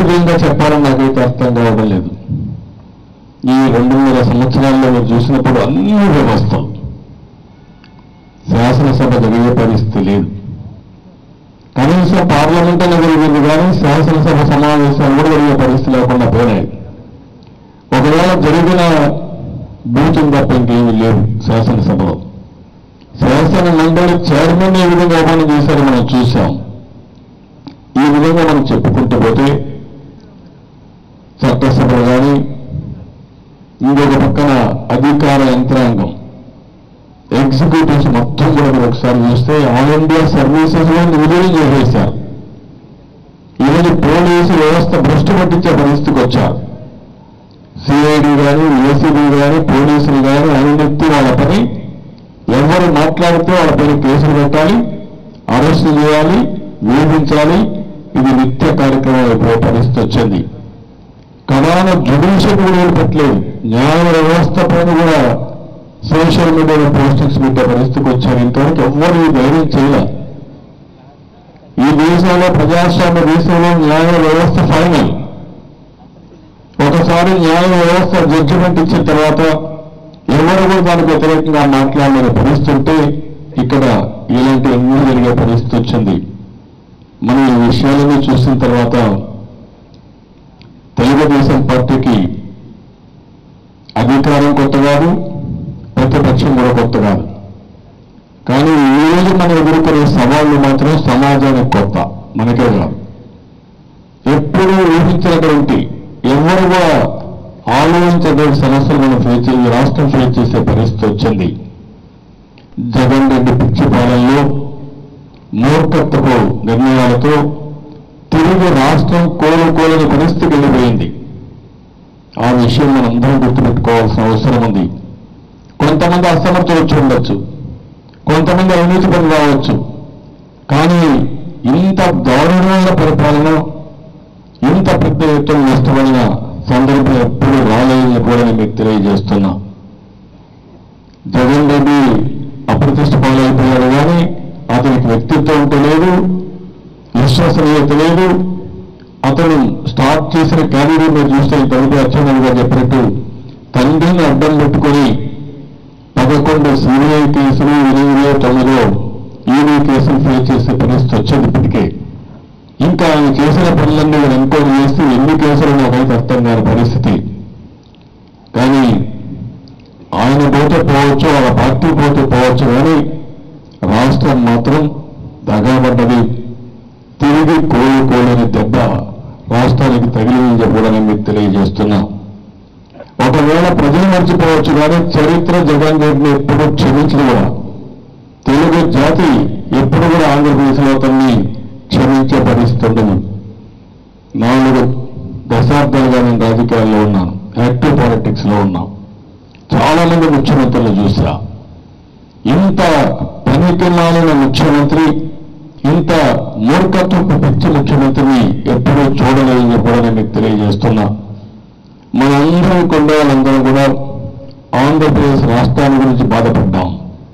విధంగా చెప్పాలని నాకైతే అర్థం కావడం లేదు ఈ రెండున్నర సంవత్సరాల్లో మీరు చూసినప్పుడు అన్ని వ్యవస్థలు శాసనసభ జరిగే పరిస్థితి లేదు కనీసం పార్లమెంట్ అనే జరిగింది కానీ శాసనసభ సమావేశాలు కూడా జరిగే పరిస్థితి లేకుండా పోయినాయి ఒకవేళ జరిగిన బూతులు తప్ప ఇంకేమీ లేవు శాసనసభలో శాసన మండలి చైర్మన్ ఏ విధంగా అవమానం చేశారో మనం చూసాం ఈ విధంగా మనం చెప్పుకుంటూ పోతే చట్టసభలు కానీ ఇంకొక పక్కన అధికార యంత్రాంగం ఎగ్జిక్యూటివ్స్ మొత్తం కూడా మీరు ఒకసారి చూస్తే ఆల్ ఇండియా సర్వీసెస్ లో విడుదల చేసేశారు ఈరోజు పోలీసు వ్యవస్థ భ్రష్టు పట్టించే పరిస్థితికి వచ్చారు సిఐడి కానీ ఏసీబీ కానీ పోలీసులు కానీ అనుమతి వాళ్ళ పని ఎవరు మాట్లాడితే వాళ్ళ పైన కేసులు పెట్టాలి అరెస్టు చేయాలి వేధించాలి ఇది నిత్య కార్యక్రమం అయిపోయే పరిస్థితి వచ్చింది కడాన జుడిషియల్ కూడా పెట్టలేదు న్యాయ వ్యవస్థ పైన కూడా సోషల్ మీడియాలో పోస్టింగ్స్ పెట్టే పరిస్థితికి వచ్చారు ఇంతవరకు ఎవ్వరు ఈ ధైర్యం చేయాల ఈ దేశంలో ప్రజాస్వామ్య దేశంలో న్యాయ వ్యవస్థ ఫైనల్ ఒకసారి న్యాయ వ్యవస్థ జడ్జిమెంట్ ఇచ్చిన తర్వాత ఎవరు కూడా దానికి వ్యతిరేకంగా మాట్లాడలేని పరిస్థితి ఉంటే ఇక్కడ ఇలాంటి ఎన్నో జరిగే పరిస్థితి వచ్చింది మనం ఈ విషయాలన్నీ చూసిన తర్వాత తెలుగుదేశం పార్టీకి అధికారం కొత్త కాదు ప్రతిపక్షం కూడా కొత్త కాదు కానీ ఈ రోజు మనం ఎదుర్కొనే సవాళ్లు మాత్రం సమాజానికి కొత్త మనకే కాదు ఎప్పుడూ ఊహించినటువంటి ఎవరు కూడా ఆలోచించలేని సమస్యలు మనం ఫేస్ చే- ఈ రాష్ట్రం ఫేస్ చేసే పరిస్థితి వచ్చింది జగన్ రెడ్డి పిచ్చి పాలనలో మూర్ఖత్వపు నిర్ణయాలతో తిరిగి రాష్ట్రం కోలుకోలేని పరిస్థితికి వెళ్ళిపోయింది ఆ విషయం మనందరం గుర్తుపెట్టుకోవాల్సిన అవసరం ఉంది కొంతమంది అసమర్థులు వచ్చి ఉండొచ్చు కొంతమంది అవినీతి పని రావచ్చు కానీ ఇంత దారుణమైన పరిపాలన ఇంత పెద్ద ఎత్తున నష్టమైన సందర్భం ఎప్పుడు రాలేదని కూడా నేను మీకు తెలియజేస్తున్నా జగన్ రెడ్డి అప్రతిష్ట పాలైపోయాడు కానీ అతనికి వ్యక్తిత్వం ఉంటే లేదు విశ్వసనీయత లేదు అతను స్టార్ట్ చేసిన క్యారీర్ మీరు చూస్తే తల్లి అచ్చెన్నాయుడు గారు చెప్పినట్టు తండ్రిని అడ్డం పెట్టుకొని పదకొండు సిబిఐ కేసులు ఎనిమిదో తొమ్మిదో ఈడీ కేసులు ఫేస్ చేసే పరిస్థితి వచ్చింది ఇప్పటికే ఇంకా ఆయన చేసిన పనులన్నీ కూడా ఎంక్వైరీ చేసి ఎన్ని కేసులు నాకైతే అర్థం కాని పరిస్థితి కానీ ఆయన పోతే పోవచ్చు వాళ్ళ పార్టీ పోతే పోవచ్చు కానీ రాష్ట్రం మాత్రం దగాబడ్డది తిరిగి కోలుకోలేని దెబ్బ రాష్ట్రానికి తగిలిందని చెప్పడం మీకు తెలియజేస్తున్నా ఒకవేళ ప్రజలు మర్చిపోవచ్చు కానీ చరిత్ర జగన్ రెడ్డిని ఎప్పుడు క్షమించదు కూడా తెలుగు జాతి ఎప్పుడు కూడా ఆంధ్రప్రదేశ్లో అతన్ని క్షమించే పరిస్థితి ఉండదు నాలుగు దశాబ్దాలుగా నేను రాజకీయాల్లో ఉన్నాను యాక్టివ్ పాలిటిక్స్ లో ఉన్నాను చాలా మంది ముఖ్యమంత్రులు చూసా ఇంత పనికి మాలిన ముఖ్యమంత్రి ఇంత మూర్ఖత్వపు పిచ్చి ముఖ్యమంత్రిని ఎప్పుడూ చూడలేదని చెప్పడం నేను మీకు తెలియజేస్తున్నా మనందరం కొండ వాళ్ళందరం కూడా ఆంధ్రప్రదేశ్ రాష్ట్రాన్ని గురించి బాధపడ్డాం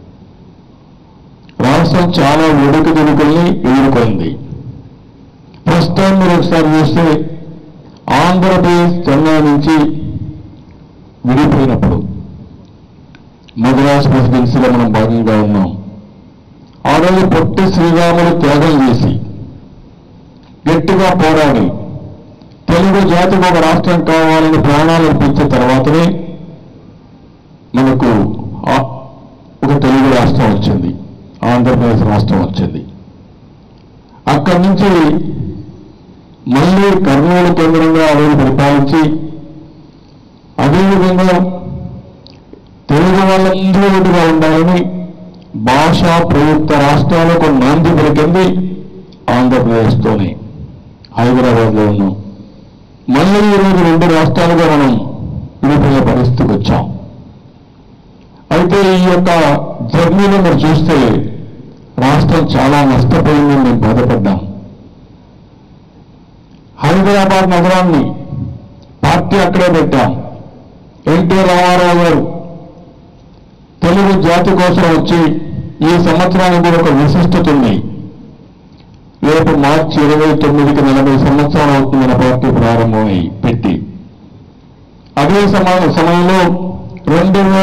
రాష్ట్రం చాలా ఒడుకుదొడుకుల్ని ఎదుర్కొంది ఫస్ట్ టైం మీరు ఒకసారి చూస్తే ఆంధ్రప్రదేశ్ చెన్నై నుంచి విడిపోయినప్పుడు మద్రాస్ ప్రెసిడెన్సీలో మనం భాగంగా ఉన్నాం ఆ రోజు పొట్టి శ్రీరాములు త్యాగం చేసి గట్టిగా పోరాడి తెలుగు జాతికి ఒక రాష్ట్రం కావాలని ప్రాణాలు అర్పించిన తర్వాతనే మనకు ఆ- ఒక తెలుగు రాష్ట్రం వచ్చింది ఆంధ్రప్రదేశ్ రాష్ట్రం వచ్చింది అక్కడి నుంచి మళ్ళీ కర్నూలు కేంద్రంగా ఆ రోజు పరిపాలించి అదేవిధంగా తెలుగు వాళ్ళందరూ ఒకటిగా ఉండాలని భాషా ప్రయుక్త రాష్ట్రాలకు నాంది పలికింది ఆంధ్రప్రదేశ్తోనే హైదరాబాద్లో ఉన్నాం మళ్ళీ ఈరోజు రెండు రాష్ట్రాలుగా మనం విడిపోయే పరిస్థితికి వచ్చాం అయితే ఈ యొక్క జర్నీలో మీరు చూస్తే రాష్ట్రం చాలా నష్టపోయిందని మేము బాధపడ్డాం హైదరాబాద్ నగరాన్ని పార్టీ అక్కడే పెట్టాం ఎన్టీ రామారావు గారు తెలుగు జాతి కోసం వచ్చి ఈ సంవత్సరానికి కూడా ఒక విశిష్టత ఉంది రేపు మార్చి ఇరవై తొమ్మిదికి నలభై సంవత్సరాలు అవుతుందన్న పార్టీ ప్రారంభమై పెట్టి అదే సమా సమయంలో రెండు వేల